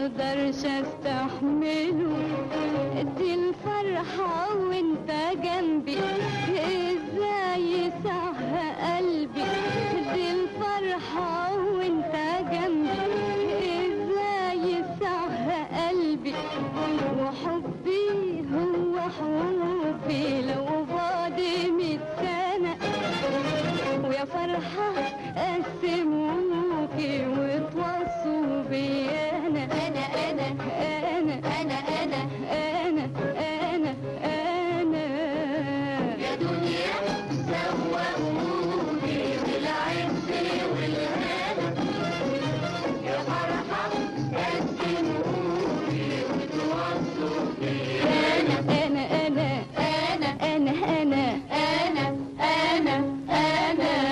اقدرش استحمله دي الفرحة وانت جنبي ازاي صح قلبي دي الفرحة وانت جنبي ازاي صح قلبي وحبي هو حبي لو بعد ميت سنة ويا فرحة قسموكي وتوصوا بي أنا أنا أنا أنا أنا أنا أنا أنا أنا يا دنيا سوقوني بالعز والهنا يا فرحة قسموني وتوصوا بي أنا أنا أنا أنا أنا أنا أنا أنا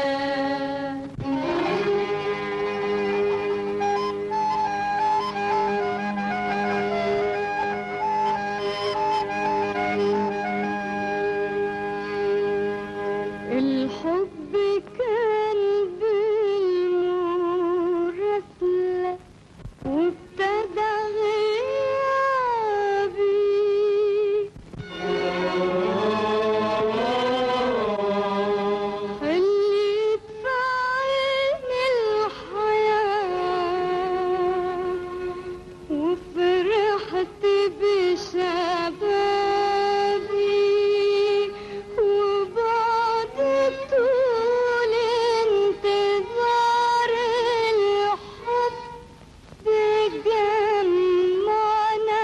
الحب كان بالمراسلة وابتدى غيابي خليت في عيني الحياة وفرحت بشبابي وبعد طول انتظار الحب جمعنا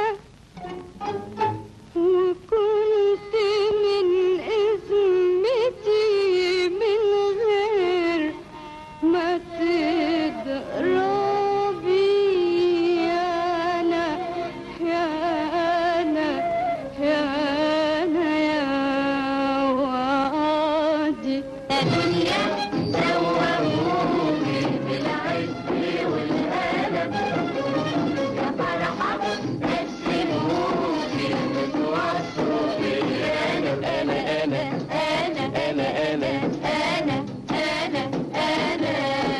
وكنت من اسمتي من غير ما تضربي يا انا يا انا يا انا يا وعدي الدنيا سووكي بالعز والألم يا فرحة قسموكي وتوصوا بي أنا أنا أنا أنا أنا أنا أنا أنا أنا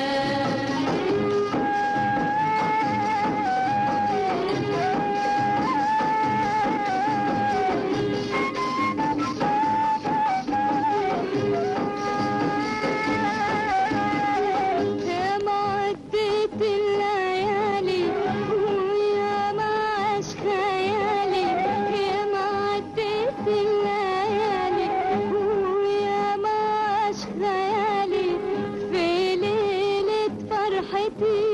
يا ما عديت الليالي ويا ما عاش خيالي يا ما عديت الليالي ويا ما عاش خيالي في ليلة فرحتي